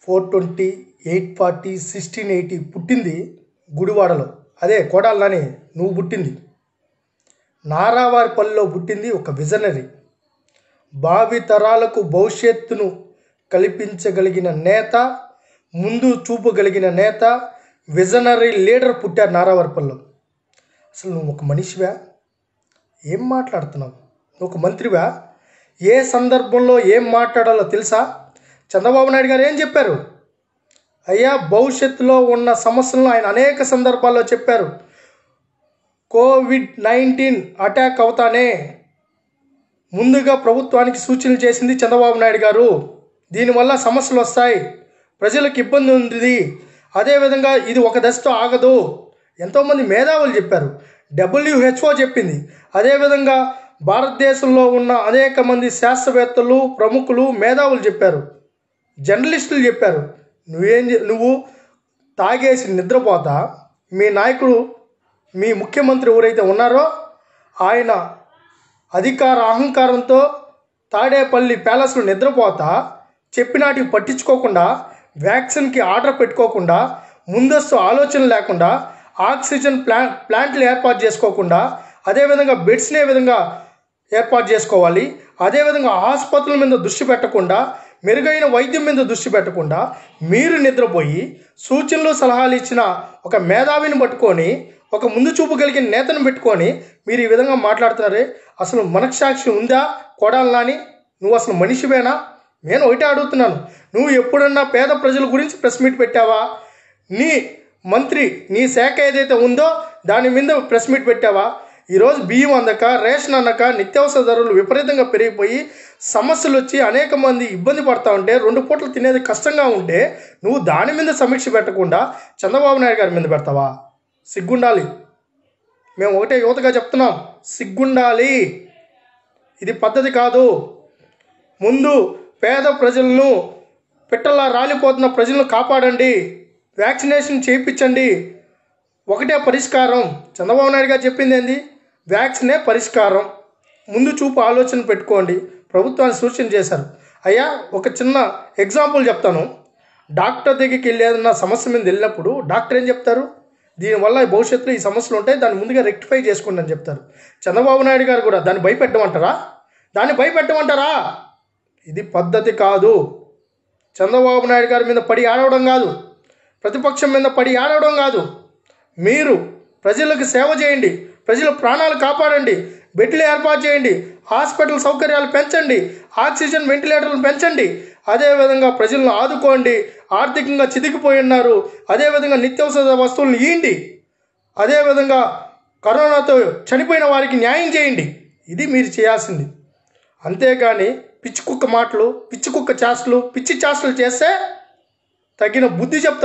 four twenty eight forty sixteen eighty పుట్టింది గుడివాడలో అదే కోడాలని నువ్వు పుట్టింది నారావారిపల్లిలో పుట్టింది ఒక విజనరీ భావి తరాలకు భవిష్యత్తును కల్పించగలిగిన నేత ముందు చూపగలిగిన నేత విజనరీ లీడర్ పుట్టారు నారావారిపల్లిలో అసలు నువ్వు ఒక మనిషివా ఏం మాట్లాడుతున్నావు నువ్వు ఒక మంత్రివా ఏ సందర్భంలో ఏం మాట్లాడాలో తెలుసా చంద్రబాబు నాయుడు గారు ఏం చెప్పారు అయ్యా భవిష్యత్తులో ఉన్న సమస్యలను ఆయన అనేక సందర్భాల్లో చెప్పారు కోవిడ్ నైన్టీన్ అటాక్ అవుతానే ముందుగా ప్రభుత్వానికి సూచనలు చేసింది చంద్రబాబు నాయుడు గారు దీనివల్ల సమస్యలు వస్తాయి ప్రజలకు ఇబ్బంది ఉంది అదేవిధంగా ఇది ఒక దశతో ఆగదు ఎంతోమంది మేధావులు చెప్పారు డబ్ల్యూహెచ్ఓ చెప్పింది అదేవిధంగా భారతదేశంలో ఉన్న అనేక మంది శాస్త్రవేత్తలు ప్రముఖులు మేధావులు చెప్పారు జర్నలిస్టులు చెప్పారు నువ్వేం చే- నువ్వు తాగేసి నిద్రపోతా మీ నాయకుడు మీ ముఖ్యమంత్రి ఎవరైతే ఉన్నారో ఆయన అధికార అహంకారంతో తాడేపల్లి ప్యాలెస్లో నిద్రపోతా చెప్పినాటికి పట్టించుకోకుండా వ్యాక్సిన్కి ఆర్డర్ పెట్టుకోకుండా ముందస్తు ఆలోచన లేకుండా ఆక్సిజన్ ప్లా ప్లాంట్లు ఏర్పాటు చేసుకోకుండా అదేవిధంగా బెడ్స్ని ఏ విధంగా ఏర్పాటు చేసుకోవాలి అదేవిధంగా ఆసుపత్రుల మీద దృష్టి పెట్టకుండా మెరుగైన వైద్యం మీద దృష్టి పెట్టకుండా మీరు నిద్రపోయి సూచనలు సలహాలు ఇచ్చిన ఒక మేధావిని పట్టుకొని ఒక ముందు చూపు కలిగిన నేతను పెట్టుకొని మీరు ఈ విధంగా మాట్లాడుతున్నారే అసలు మనక్షాక్షి ఉందా కొడాలని నువ్వు అసలు మనిషివేనా నేను ఒకటే అడుగుతున్నాను నువ్వు ఎప్పుడన్నా పేద ప్రజల గురించి ప్రెస్ మీట్ పెట్టావా నీ మంత్రి నీ శాఖ ఏదైతే ఉందో దాని మీద ప్రెస్ మీట్ పెట్టావా ఈరోజు బియ్యం అందక రేషన్ అందక నిత్యావసర ధరలు విపరీతంగా పెరిగిపోయి సమస్యలు వచ్చి అనేక మంది ఇబ్బంది పడతా ఉంటే రెండు పూటలు తినేది కష్టంగా ఉంటే నువ్వు దాని మీద సమీక్ష పెట్టకుండా చంద్రబాబు నాయుడు గారి మీద పెడతావా సిగ్గుండాలి మేము ఒకటే యువతగా చెప్తున్నాం సిగ్గుండాలి ఇది పద్ధతి కాదు ముందు పేద ప్రజలను పిట్టలా రాలిపోతున్న ప్రజలను కాపాడండి వ్యాక్సినేషన్ చేయించండి ఒకటే పరిష్కారం చంద్రబాబు నాయుడు గారు చెప్పింది ఏంది వ్యాక్సినే పరిష్కారం ముందు చూపు ఆలోచన పెట్టుకోండి ప్రభుత్వాన్ని సూచన చేశారు అయ్యా ఒక చిన్న ఎగ్జాంపుల్ చెప్తాను డాక్టర్ దగ్గరికి వెళ్ళి ఏదన్నా సమస్య మీద వెళ్ళినప్పుడు డాక్టర్ ఏం చెప్తారు దీనివల్ల భవిష్యత్తులో ఈ సమస్యలు ఉంటాయి దాన్ని ముందుగా రెక్టిఫై చేసుకోండి అని చెప్తారు చంద్రబాబు నాయుడు గారు కూడా దాన్ని భయపెట్టమంటారా దాన్ని భయపెట్టమంటారా ఇది పద్ధతి కాదు చంద్రబాబు నాయుడు గారి మీద పడి ఆడవడం కాదు ప్రతిపక్షం మీద పడి ఆడవడం కాదు మీరు ప్రజలకు సేవ చేయండి ప్రజల ప్రాణాలు కాపాడండి బెడ్లు ఏర్పాటు చేయండి హాస్పిటల్ సౌకర్యాలు పెంచండి ఆక్సిజన్ వెంటిలేటర్లు పెంచండి అదేవిధంగా ప్రజలను ఆదుకోండి ఆర్థికంగా చితికిపోయి ఉన్నారు అదేవిధంగా నిత్యావసర వస్తువులను ఇయ్యండి అదేవిధంగా కరోనాతో చనిపోయిన వారికి న్యాయం చేయండి ఇది మీరు చేయాల్సింది అంతేగాని పిచ్చి కుక్క మాటలు పిచ్చి కుక్క చేష్టలు పిచ్చి చేష్టలు చేస్తే తగిన బుద్ధి చెప్తా